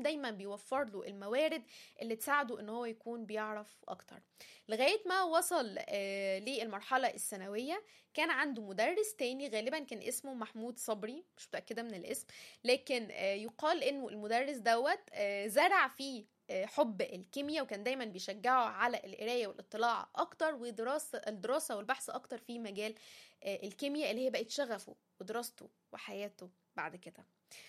التعليم دايما بيوفر له الموارد اللي تساعده ان هو يكون بيعرف اكتر لغايه ما وصل آه للمرحله الثانويه كان عنده مدرس تاني غالبا كان اسمه محمود صبري مش متاكده من الاسم لكن آه يقال انه المدرس دوت آه زرع فيه حب الكيمياء وكان دايما بيشجعه على القرايه والاطلاع اكتر ودراسه الدراسه والبحث اكتر في مجال الكيمياء اللي هي بقت شغفه ودراسته وحياته بعد كده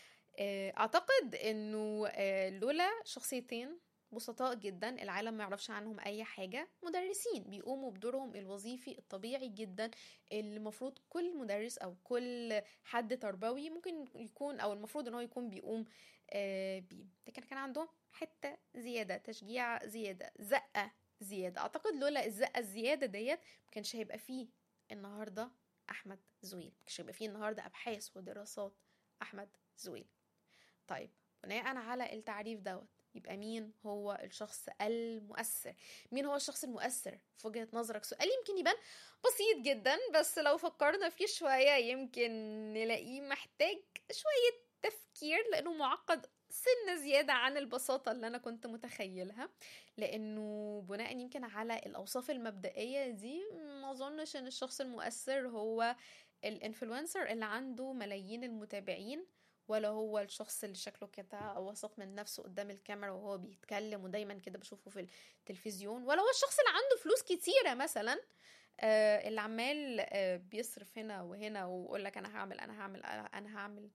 اعتقد انه لولا شخصيتين بسطاء جدا العالم ما يعرفش عنهم اي حاجه مدرسين بيقوموا بدورهم الوظيفي الطبيعي جدا اللي المفروض كل مدرس او كل حد تربوي ممكن يكون او المفروض ان هو يكون بيقوم بيه لكن كان عندهم حته زياده تشجيع زياده زقه زياده اعتقد لولا الزقه الزياده ديت ما كانش هيبقى فيه النهارده احمد زويل ما كانش هيبقى فيه النهارده ابحاث ودراسات احمد زويل طيب بناء على التعريف دوت يبقى مين هو الشخص المؤثر مين هو الشخص المؤثر في وجهة نظرك سؤال يمكن يبان بسيط جدا بس لو فكرنا فيه شوية يمكن نلاقيه محتاج شوية تفكير لأنه معقد سنة زيادة عن البساطة اللي أنا كنت متخيلها لأنه بناء يمكن على الأوصاف المبدئية دي ما أظنش أن الشخص المؤثر هو الانفلونسر اللي عنده ملايين المتابعين ولا هو الشخص اللي شكله كده واثق من نفسه قدام الكاميرا وهو بيتكلم ودايما كده بشوفه في التلفزيون ولا هو الشخص اللي عنده فلوس كتيرة مثلا آه اللي عمال آه بيصرف هنا وهنا ويقول لك انا هعمل انا هعمل انا هعمل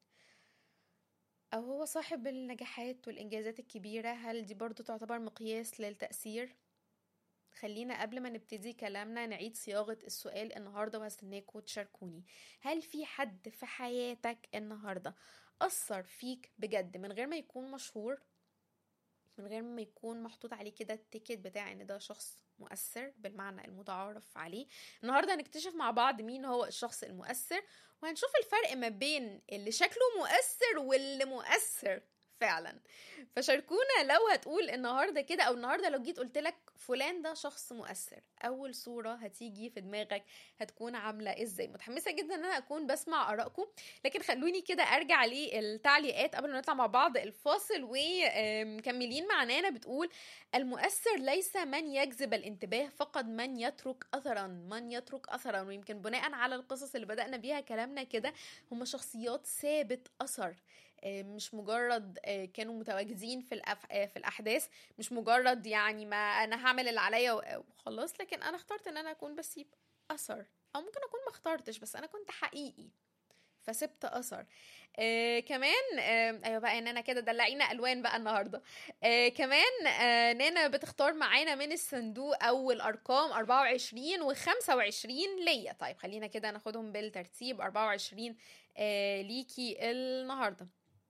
او هو صاحب النجاحات والانجازات الكبيرة هل دي برضو تعتبر مقياس للتأثير خلينا قبل ما نبتدي كلامنا نعيد صياغة السؤال النهاردة وهستناكوا تشاركوني هل في حد في حياتك النهاردة أثر فيك بجد من غير ما يكون مشهور من غير ما يكون محطوط عليه كده التيكت بتاع ان ده شخص مؤثر بالمعنى المتعارف عليه النهارده هنكتشف مع بعض مين هو الشخص المؤثر وهنشوف الفرق ما بين اللي شكله مؤثر واللي مؤثر فعلا فشاركونا لو هتقول النهارده كده او النهارده لو جيت قلت لك فلان ده شخص مؤثر اول صوره هتيجي في دماغك هتكون عامله ازاي متحمسه جدا ان انا اكون بسمع ارائكم لكن خلوني كده ارجع للتعليقات قبل ما نطلع مع بعض الفاصل ومكملين معانا بتقول المؤثر ليس من يجذب الانتباه فقط من يترك اثرا من يترك اثرا ويمكن بناء على القصص اللي بدانا بيها كلامنا كده هم شخصيات ثابت اثر مش مجرد كانوا متواجدين في الأف... في الاحداث مش مجرد يعني ما انا هعمل اللي عليا وخلاص لكن انا اخترت ان انا اكون بسيب اثر او ممكن اكون ما اخترتش بس انا كنت حقيقي فسبت اثر آه كمان آه ايوه بقى ان انا كده دلعينا الوان بقى النهارده آه كمان آه نانا بتختار معانا من الصندوق اول ارقام 24 و25 ليا طيب خلينا كده ناخدهم بالترتيب 24 آه ليكي النهارده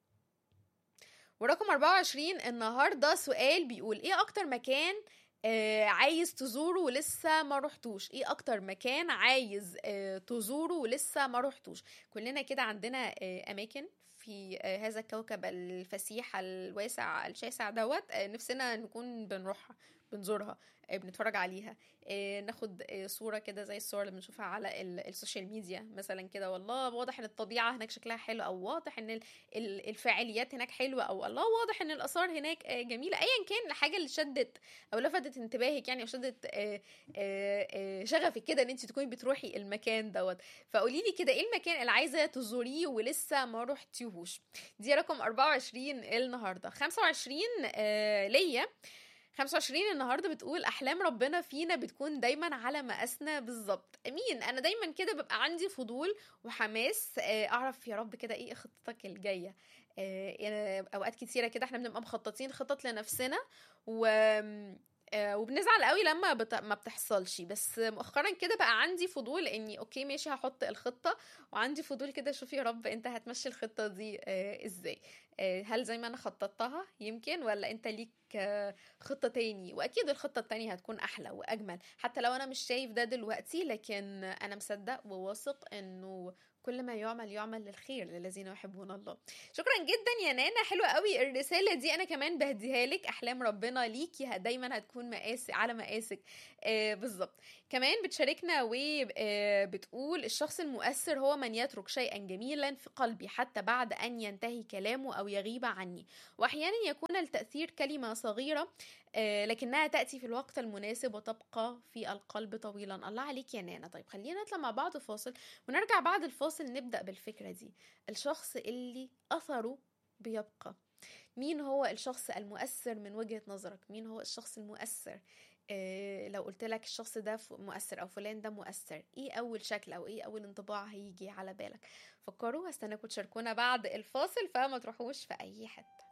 ورقم 24 النهارده سؤال بيقول ايه اكتر مكان آه عايز تزوره ولسه ما رحتوش ايه اكتر مكان عايز آه تزوره ولسه ما رحتوش كلنا كده عندنا آه اماكن في آه هذا الكوكب الفسيح الواسع الشاسع دوت آه نفسنا نكون بنروحها بنزورها بنتفرج عليها ناخد صورة كده زي الصور اللي بنشوفها على السوشيال ميديا مثلا كده والله واضح ان الطبيعة هناك شكلها حلو او واضح ان الفعاليات هناك حلوة او الله واضح ان الاثار هناك جميلة ايا كان الحاجة اللي شدت او لفتت انتباهك يعني او شدت شغفك كده ان انت تكوني بتروحي المكان دوت فقولي لي كده ايه المكان اللي عايزة تزوريه ولسه ما رحتيهوش دي رقم 24 النهاردة 25 ليا 25 النهارده بتقول احلام ربنا فينا بتكون دايما على مقاسنا بالظبط امين انا دايما كده ببقى عندي فضول وحماس اعرف يا رب كده ايه خطتك الجايه يعني اوقات كتيره كده احنا بنبقى مخططين خطط لنفسنا و وبنزعل قوي لما بت... ما بتحصلش بس مؤخرا كده بقى عندي فضول اني اوكي ماشي هحط الخطه وعندي فضول كده اشوف يا رب انت هتمشي الخطه دي آه ازاي آه هل زي ما انا خططتها يمكن ولا انت ليك آه خطه تاني واكيد الخطه التانية هتكون احلى واجمل حتى لو انا مش شايف ده دلوقتي لكن انا مصدق وواثق انه كل ما يعمل يعمل للخير للذين يحبون الله شكرا جدا يا نانا حلوة قوي الرسالة دي أنا كمان بهديها لك أحلام ربنا ليكي دايما هتكون مقاس على مقاسك آه بالظبط كمان بتشاركنا وبتقول الشخص المؤثر هو من يترك شيئا جميلا في قلبي حتى بعد أن ينتهي كلامه أو يغيب عني وأحيانا يكون التأثير كلمة صغيرة آه لكنها تأتي في الوقت المناسب وتبقى في القلب طويلا الله عليك يا نانا طيب خلينا نطلع مع بعض فاصل ونرجع بعد الفاصل نبدأ بالفكرة دي الشخص اللي أثره بيبقى مين هو الشخص المؤثر من وجهة نظرك مين هو الشخص المؤثر إيه لو قلت لك الشخص ده مؤثر او فلان ده مؤثر ايه اول شكل او ايه اول انطباع هيجي على بالك فكروا هستناكم تشاركونا بعد الفاصل فما تروحوش في اي حته